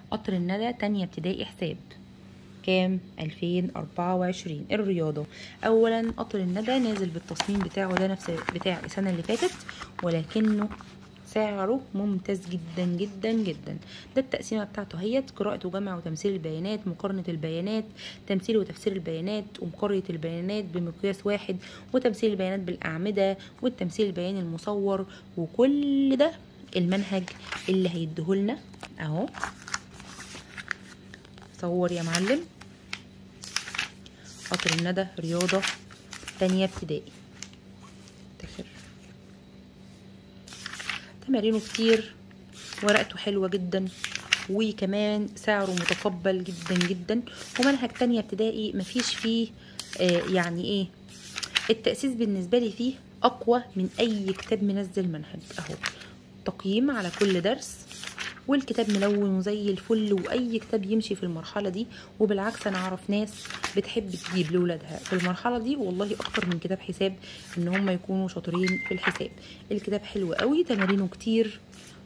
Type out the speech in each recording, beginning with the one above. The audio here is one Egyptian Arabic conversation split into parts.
قطر الندى تانية ابتدائي حساب كام 2024 الرياضة أولا قطر الندى نازل بالتصميم بتاعه ده نفس بتاع السنة اللي فاتت ولكنه سعره ممتاز جدا جدا جدا ده التقسيمه بتاعته هي قراءه وجمع وتمثيل البيانات مقارنه البيانات تمثيل وتفسير البيانات ومقارنه البيانات بمقياس واحد وتمثيل البيانات بالاعمده والتمثيل البياني المصور وكل ده المنهج اللي هيديهولنا اهو صور يا معلم قطر الندى رياضه تانية ابتدائي تخر تمارينه كتير ورقته حلوة جدا وكمان سعره متقبل جدا جدا ومنهج تانية ابتدائي مفيش فيه آه يعني ايه التأسيس بالنسبة لي فيه أقوى من أي كتاب منزل منهج أهو تقييم على كل درس والكتاب ملون وزي الفل واي كتاب يمشي في المرحله دي وبالعكس انا اعرف ناس بتحب تجيب لاولادها في المرحله دي والله اكتر من كتاب حساب ان هم يكونوا شاطرين في الحساب الكتاب حلو قوي تمارينه كتير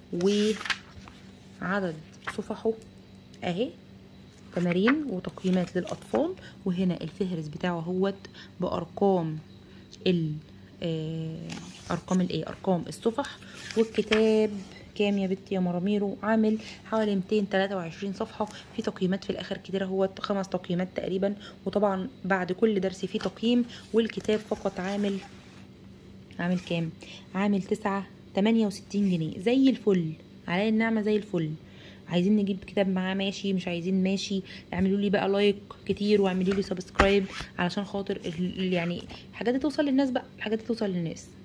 وعدد صفحه اهي تمارين وتقييمات للاطفال وهنا الفهرس بتاعه هوت بارقام ال ارقام الايه ارقام الصفح والكتاب كام يا بنتي يا مراميرو عامل حوالي 223 صفحة في تقييمات في الآخر كتير هو خمس تقييمات تقريبا وطبعا بعد كل درس فيه تقييم والكتاب فقط عامل عامل كام عامل تسعة تمانية وستين جنيه زي الفل علي النعمة زي الفل عايزين نجيب كتاب معاه ماشي مش عايزين ماشي اعملوا لي بقى لايك كتير واعملوا لي سبسكرايب علشان خاطر يعني الحاجات دي توصل للناس بقى الحاجات دي توصل للناس